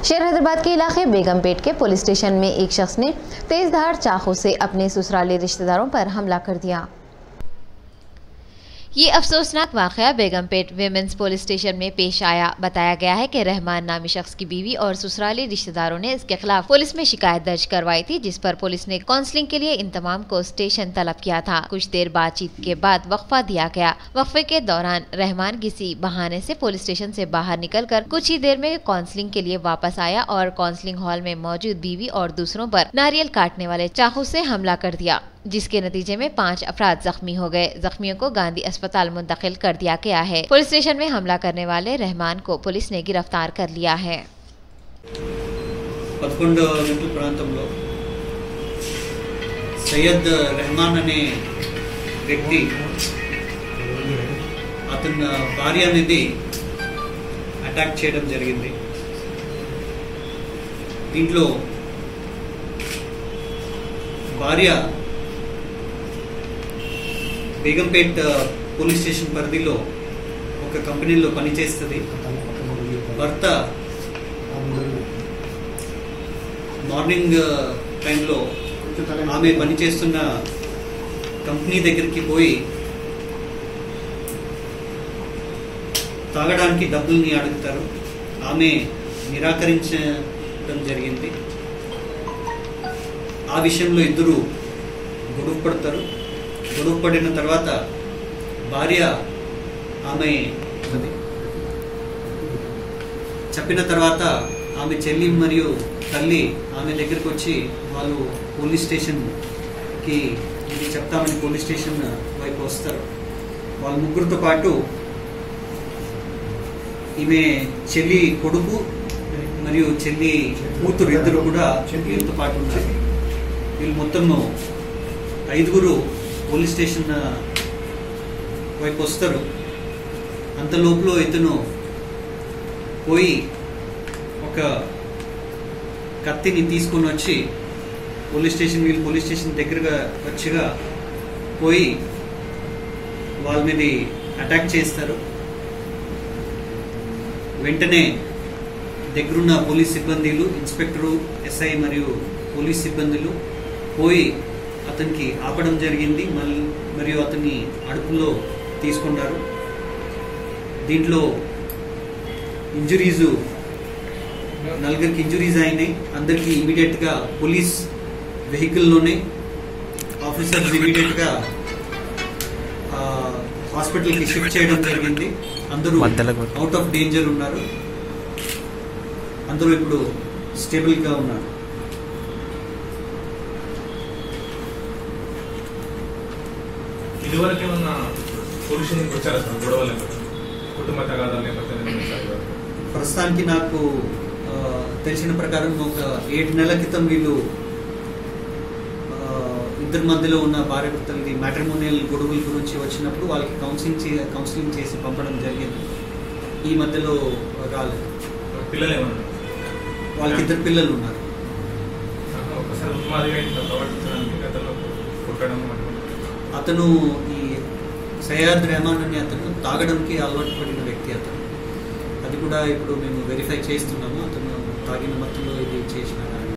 शेर हैदराबाद के इलाके बेगमपेट के पुलिस स्टेशन में एक शख्स ने तेजधार चाकू से अपने ससुराली रिश्तेदारों पर हमला कर दिया ये अफसोसनाक वाकया बेगमपेट विमेंस पुलिस स्टेशन में पेश आया बताया गया है कि रहमान नामी शख्स की बीवी और ससुराली रिश्तेदारों ने इसके खिलाफ पुलिस में शिकायत दर्ज करवाई थी जिस पर पुलिस ने काउंसलिंग के लिए इन तमाम को स्टेशन तलब किया था कुछ देर बातचीत के बाद वक्फा दिया गया वक्फे के दौरान रहमान किसी बहाने से पुलिस स्टेशन से बाहर निकलकर कुछ ही देर में काउंसलिंग के लिए वापस आया और काउंसलिंग हॉल में मौजूद बीवी और दूसरों पर नारियल काटने वाले चाकू से हमला कर दिया जिसके नतीजे में पांच अफराद जख्मी हो गए जख्मियों को गांधी अस्पताल मुंतकिल कर दिया गया है पुलिस स्टेशन में हमला करने वाले रहमान को पुलिस ने गिरफ्तार कर लिया है పదకొండు గంటల ప్రాంతంలో సయ్యద్ రెహమాన్ అనే వ్యక్తి అతని భార్య అనేది అటాక్ చేయడం జరిగింది దీంట్లో భార్య బేగంపేట్ పోలీస్ స్టేషన్ పరిధిలో ఒక కంపెనీలో పనిచేస్తుంది భర్త మార్నింగ్ టైంలో ఆమె పనిచేస్తున్న కంపెనీ దగ్గరికి పోయి తాగడానికి డబ్బుల్ని అడుగుతారు ఆమె నిరాకరించడం జరిగింది ఆ విషయంలో ఇద్దరు గొడవ పడతారు గొడవ పడిన తర్వాత భార్య ఆమె చెప్పిన తర్వాత ఆమె చెల్లి మరియు తల్లి ఆమె దగ్గరికి వచ్చి వాళ్ళు పోలీస్ స్టేషన్కి ఇది చెప్తామని పోలీస్ స్టేషన్ వైపు వస్తారు వాళ్ళ ముగ్గురితో పాటు ఈమె చెల్లి కొడుకు మరియు చెల్లి కూతురు ఇద్దరు కూడా వీళ్ళతో పాటు ఉన్నారు వీళ్ళు మొత్తం ఐదుగురు పోలీస్ స్టేషన్ వైపు వస్తారు అంత లోపల ఇతను పోయి ఒక కత్తిని తీసుకొని వచ్చి పోలీస్ స్టేషన్ వీళ్ళు పోలీస్ స్టేషన్ దగ్గరగా వచ్చిగా పోయి వాళ్ళ మీద అటాక్ చేస్తారు వెంటనే దగ్గరున్న పోలీస్ సిబ్బందిలు ఇన్స్పెక్టరు ఎస్ఐ మరియు పోలీస్ సిబ్బందులు పోయి అతనికి ఆపడం జరిగింది మళ్ళీ మరియు అతన్ని అదుపులో తీసుకున్నారు దీంట్లో ఇంజురీస్ నలుగురికి ఇంజురీస్ అయినాయి అందరికి ఇమీడియట్ గా పోలీస్ వెహికల్లోనే ఆఫీసర్స్ ఇమీడియట్ గా హాస్పిటల్ కి షిఫ్ట్ చేయడం జరిగింది అందరూ అవుట్ ఆఫ్ డేంజర్ ఉన్నారు అందరూ ఇప్పుడు స్టేబుల్ గా ఉన్నారు ఇదివరకు ఏమన్నా పొల్యూషన్కి వచ్చారా సార్ గొడవ లేకపోతే కుటుంబ తగాదాలు లేకపోతే ప్రస్తుతానికి నాకు ఆ, తెలిసిన ప్రకారం ఒక ఏడు నెలల క్రితం వీళ్ళు ఆ, ఇద్దరి మధ్యలో ఉన్న భార్య భర్తలది మ్యాట్రిమోనియల్ గొడవల గురించి వచ్చినప్పుడు వాళ్ళకి కౌన్సిలింగ్ చే కౌన్సిలింగ్ చేసి పంపడం జరిగింది ఈ మధ్యలో రాలేదు పిల్లలు ఏమన్నా వాళ్ళకి ఇద్దరు పిల్లలు ఉన్నారు ఒకసారి ఉన్మాదిగా ఇట్లా ప్రవర్తించడానికి గతంలో కొట్టడం అటువంటి అతను ఈ సయ్యాద్ రెహమాన్ అనే అతను తాగడంకి అలవాటు పడిన వ్యక్తి అతను అది కూడా ఇప్పుడు మేము వెరిఫై చేస్తున్నాము అతను తాగిన మత్తులో ఇది చేసిన